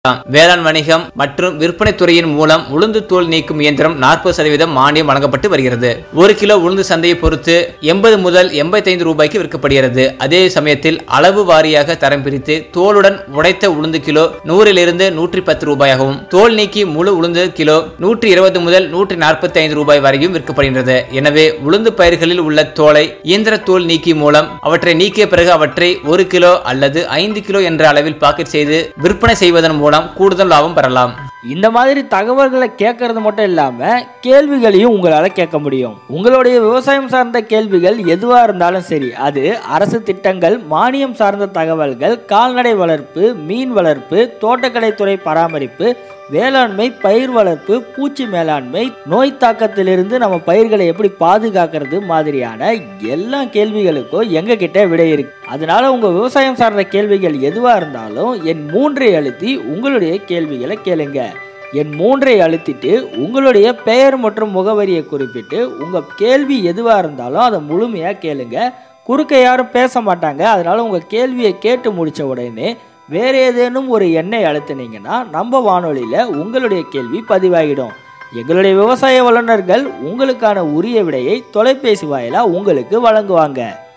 வேளாண் வணிகம் மற்றும் விற்பனை துறையின் மூலம் உளுந்து தோல் நீக்கும் இயந்திரம் நாற்பது சதவீதம் மானியம் வழங்கப்பட்டு வருகிறது ஒரு கிலோ உளுந்து சந்தையை பொறுத்து எண்பது முதல் எண்பத்தைந்து ரூபாய்க்கு விற்கப்படுகிறது அதே சமயத்தில் அளவு வாரியாக தரம் பிரித்து தோலுடன் உடைத்த உளுந்து கிலோ நூறிலிருந்து நூற்றி பத்து ரூபாயாகவும் தோல் நீக்கி முழு உளுந்து கிலோ நூற்றி இருபது முதல் நூற்றி நாற்பத்தி ஐந்து ரூபாய் வரையும் விற்கப்படுகின்றது எனவே உளுந்து பயிர்களில் உள்ள தோலை இயந்திர தோல் நீக்கி மூலம் அவற்றை நீக்கிய பிறகு அவற்றை ஒரு கிலோ அல்லது ஐந்து கிலோ என்ற அளவில் பாக்கெட் செய்து விற்பனை செய்வதன் மூலம் கூடுதல் லாபம் பெறலாம் இந்த மாதிரி தகவல்களை கேட்கறது மட்டும் இல்லாமல் கேள்விகளையும் உங்களால் கேட்க முடியும் உங்களுடைய விவசாயம் சார்ந்த கேள்விகள் எதுவாக இருந்தாலும் சரி அது அரசு திட்டங்கள் மானியம் சார்ந்த தகவல்கள் கால்நடை வளர்ப்பு மீன் வளர்ப்பு தோட்டக்கலைத்துறை பராமரிப்பு வேளாண்மை பயிர் வளர்ப்பு பூச்சி மேலாண்மை நோய் தாக்கத்திலிருந்து நம்ம பயிர்களை எப்படி பாதுகாக்கிறது மாதிரியான எல்லா கேள்விகளுக்கும் எங்க கிட்ட விடை இருக்கு அதனால உங்க விவசாயம் சார்ந்த கேள்விகள் எதுவா இருந்தாலும் என் மூன்றை அழுத்தி உங்களுடைய கேள்விகளை கேளுங்க என் மூன்றை அழுத்திட்டு உங்களுடைய பெயர் மற்றும் முகவரியை குறிப்பிட்டு உங்க கேள்வி எதுவா இருந்தாலும் அதை முழுமையா கேளுங்க குறுக்க யாரும் பேச மாட்டாங்க அதனால உங்க கேள்வியை கேட்டு முடிச்ச உடனே வேற ஏதேனும் ஒரு எண்ணை அழுத்துனீங்கன்னா நம்ம வானொலியில் உங்களுடைய கேள்வி பதிவாகிடும் எங்களுடைய விவசாய வல்லுநர்கள் உங்களுக்கான உரிய விடையை தொலைபேசி வாயிலாக உங்களுக்கு வழங்குவாங்க